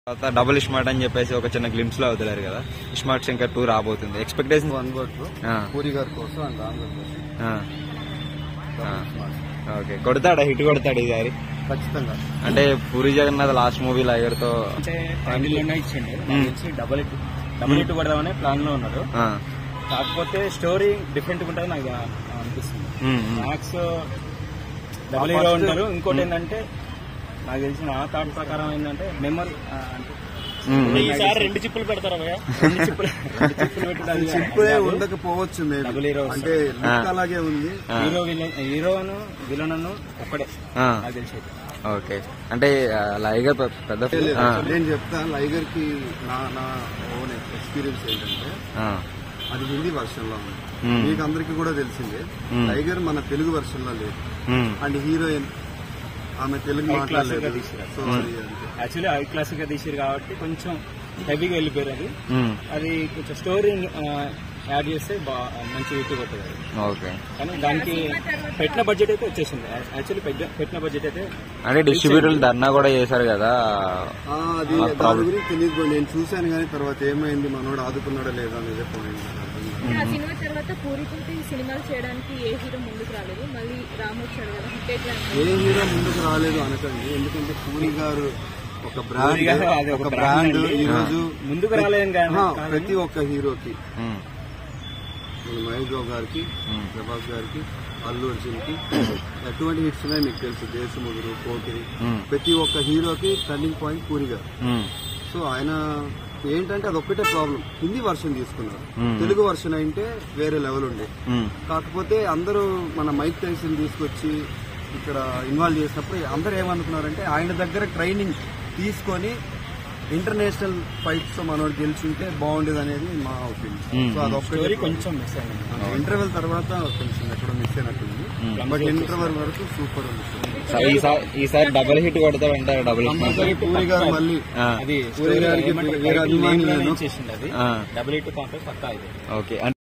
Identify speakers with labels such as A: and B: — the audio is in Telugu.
A: తర్వాత డబుల్ ఇస్మార్ట్ అని చెప్పేసి ఒక చిన్న గ్లిమ్స్ లో వదిలేరు కదా ఇస్మార్ట్ శంకర్ టూ రాబోతుంది ఎక్స్పెక్టేషన్
B: వన్ వర్డ్ పూరి గారి కోసం అండ్ రామ్ గారి కోసం
A: ఓకే కొడతాడా హిట్ కొడతాడు ఈసారి
B: ఖచ్చితంగా
A: అంటే పూరి జగన్నాథ్ లాస్ట్ మూవీ లైగర్ తో
C: అంటే టైటిల్ లోనే ఇచ్చిండు నాకు తెలిసి డబల్ హిట్ డబల్ హిట్ కొడదామనే ప్లాన్ లో ఉన్నాడు
A: ఆ,
C: కాకపోతే స్టోరీ డిఫరెంట్ ఉంటుంది నాకు అనిపిస్తుంది
A: ఉమ్, ఉమ్,
C: మ్యాక్స్ డబల్ హీరో ఉంటారు ఇంకోటి ఏంటంటే నాకు తెలిసిన ఆ థాట్ ప్రకారం ఏంటంటే మెమరీ అంటే
A: ఉమ్, ఉమ్.
C: ఈసారి రెండు చిప్పులు పెడతారా రెండు చిప్పులు రెండు చిప్పులు పెట్టడం అది
B: చిప్పే
C: కాదు.
B: ఉండకపోవచ్చు maybe.
C: Double hero వస్తుంది.
B: అంటే లుక్ అలాగే ఉంది
A: ఆ,
C: హీరో విలన్ హీరోను విలన్ ఒక్కడే
A: ఆ,
C: నాకు తెలిసి
A: ఓకే అంటే ఆ, లైగర్ పె- పెద్ద ఆ,
B: నేను చెప్తా లైగర్ కి నా నా ఓన్ ఎక్స్పీరియన్స్ ఏంటంటే
A: ఆ,
B: అది హిందీ వర్షన్ లో ఉంది
A: ఉమ్,
B: మీకు అందరికి కూడా తెలిసిందే
A: Hmm.
B: టైగర్ మన తెలుగు వర్షన్ లో లేదు
A: ఉమ్,
B: అండ్ హీరోయిన్ ఆమె తెలుగు
C: High class గా
B: మాట్లాడలేదు
C: తీశారు.
B: సో అది అంతే.
C: యాక్చువల్లీ హై క్లాస్ గా తీసారు కాబట్టి కొంచెం హెవీగా వెళ్ళిపోయారు అది
A: ఉమ్,
C: అది కొంచెం స్టోరీ యాడ్ చేస్తే బా మంచి హిట్ కొట్టదు అది.
A: ఓకే
C: కానీ దానికి పెట్టిన బడ్జెట్ అయితే వచ్చేసింది యాక్చువల్లీ పెట్టిన బడ్జెట్ అయితే
A: అంటే డిస్ట్రిబ్యూటర్లు ధర్నా కూడా చేశారు కదా
B: ఆ, అది
A: ఆ
B: దాని
A: problem.
B: గురించి తెలియదు నేను చూశాను కానీ తర్వాత ఏమైంది మనోడు ఆదుకున్నాడో లేదా అనేది పోయింది
D: ఆ సినిమా తర్వాత పూరితోటి సినిమాలు చేయడానికి ఏ హీరో ముందుకు రాలేదు మళ్ళీ రాము వచ్చాడు కదా హిట్ ఎట్లా
B: ఏ హీరో ముందుకు రాలేదు అనకండి ఎందుకంటే పూరి గారు ఒక
C: పూరి గారు
B: బ్రాండ్
C: అది
B: ఒక
C: ఒక
B: బ్రాండ్
C: brand
B: ఈ రోజు
C: ముందుకు రాలేం కానీ
B: ఆ, ప్రతి ఒక్క హీరోకి
A: ఉమ్,
B: మన మహేష్ బాబు గారికి
A: ఉమ్,
B: ప్రభాస్ గారికి అల్లు అర్జున్ కి ఎటువంటి హిట్స్ ఉన్నాయి మీకు తెలుసు దేశముదురు పోకిరి
A: ఉమ్,
B: ప్రతి ఒక్క హీరోకి టర్నింగ్ పాయింట్ పూరి గారు
A: ఉమ్,
B: సో ఆయన ఏంటంటే అదొక్కటే ప్రాబ్లం హిందీ వర్షన్ తీసుకున్నారు
A: Hmm.
B: తెలుగు వర్షన్ అయితే వేరే లెవెల్ ఉండే
A: ఉమ్,
B: కాకపోతే అందరూ మన మైక్ టైసన్ తీసుకొచ్చి ఇక్కడ ఇన్వాల్వ్ చేసినప్పుడు అందరూ ఏమనుకున్నారంటే ఆయన దగ్గర ట్రైనింగ్ తీసుకొని ఇంటర్నేషనల్ ఫైట్స్ తో మనోడు గెలిచుంటే బాగుండేది అనేది మా
A: Hmm.
B: ఒపీనియన్ సో
C: స్టోరీ
B: అదొక్కటి
C: కొంచెం మిస్ అయింది
B: ఇంటర్వెల్ తర్వాత కొంచెం ఎక్కడో మిస్ అయినట్టుంది
A: Hmm.
B: బట్ ఇంటర్వెల్ వరకు సూపర్ ఉంది
A: సరే, ఈసారి ఈసారి డబుల్ హిట్ కొడతాడంటారు డబుల్
B: కంపల్సరీ పూరి గారు మళ్ళీ
A: ఆ,
C: అది
B: పూరి గారికి
C: ఏమంటే
B: వేరే
C: title
B: అభిమాని
C: name లోనే
B: లేదు.
C: ఇచ్చేసిండు అది
A: ఆ,
C: డబుల్ హిట్ కాంప్లెక్స్ పక్కా ఇది
A: ఓకే